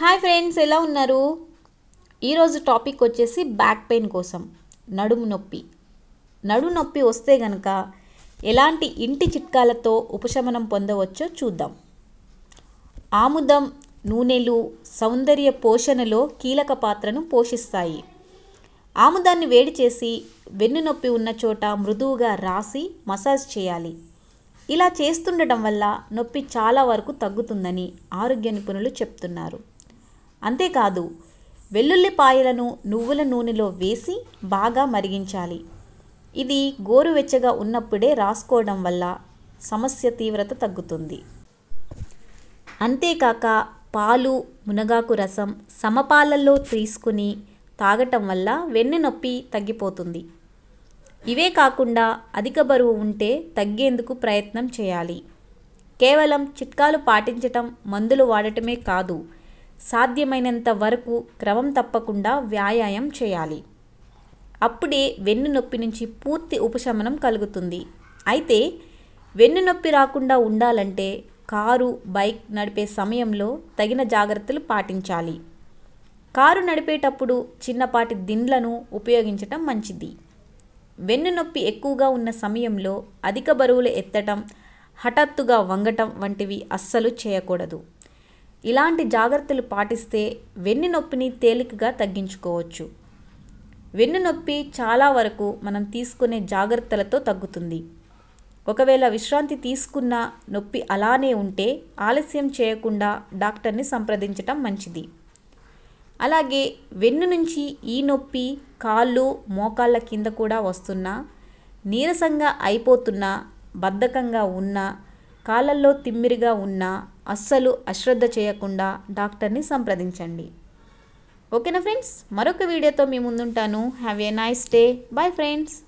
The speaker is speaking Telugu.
హాయ్ ఫ్రెండ్స్ ఎలా ఉన్నారు ఈరోజు టాపిక్ వచ్చేసి బ్యాక్ పెయిన్ కోసం నడుము నొప్పి నడుము నొప్పి వస్తే గనక ఎలాంటి ఇంటి చిట్కాలతో ఉపశమనం పొందవచ్చో చూద్దాం ఆముదం నూనెలు సౌందర్య పోషణలో కీలక పాత్రను పోషిస్తాయి ఆముదాన్ని వేడి చేసి వెన్ను నొప్పి ఉన్న చోట మృదువుగా రాసి మసాజ్ చేయాలి ఇలా చేస్తుండటం వల్ల నొప్పి చాలా వరకు తగ్గుతుందని ఆరోగ్య నిపుణులు చెప్తున్నారు అంతేకాదు వెల్లుల్లిపాయలను నువ్వుల నూనెలో వేసి బాగా మరిగించాలి ఇది గోరువెచ్చగా ఉన్నప్పుడే రాసుకోవడం వల్ల సమస్య తీవ్రత తగ్గుతుంది అంతేకాక పాలు మునగాకు రసం సమపాలల్లో తీసుకుని తాగటం వల్ల వెన్ను నొప్పి తగ్గిపోతుంది ఇవే కాకుండా అధిక బరువు ఉంటే తగ్గేందుకు ప్రయత్నం చేయాలి కేవలం చిట్కాలు పాటించటం మందులు వాడటమే కాదు సాధ్యమైనంత వరకు క్రమం తప్పకుండా వ్యాయామం చేయాలి అప్పుడే వెన్ను నొప్పి నుంచి పూర్తి ఉపశమనం కలుగుతుంది అయితే వెన్ను నొప్పి రాకుండా ఉండాలంటే కారు బైక్ నడిపే సమయంలో తగిన జాగ్రత్తలు పాటించాలి కారు నడిపేటప్పుడు చిన్నపాటి దిండ్లను ఉపయోగించటం మంచిది వెన్ను నొప్పి ఎక్కువగా ఉన్న సమయంలో అధిక బరువులు ఎత్తటం హఠాత్తుగా వంగటం వంటివి అస్సలు చేయకూడదు ఇలాంటి జాగ్రత్తలు పాటిస్తే వెన్ను నొప్పిని తేలికగా తగ్గించుకోవచ్చు వెన్ను నొప్పి చాలా వరకు మనం తీసుకునే జాగ్రత్తలతో తగ్గుతుంది ఒకవేళ విశ్రాంతి తీసుకున్న నొప్పి అలానే ఉంటే ఆలస్యం చేయకుండా డాక్టర్ని సంప్రదించటం మంచిది అలాగే వెన్ను నుంచి ఈ నొప్పి కాళ్ళు మోకాళ్ళ కింద కూడా వస్తున్నా నీరసంగా అయిపోతున్నా బద్ధకంగా ఉన్నా కాళ్ళల్లో తిమ్మిరిగా ఉన్నా అస్సలు అశ్రద్ధ చేయకుండా డాక్టర్ని సంప్రదించండి ఓకేనా ఫ్రెండ్స్ మరొక వీడియోతో మీ ముందుంటాను have a nice day bye friends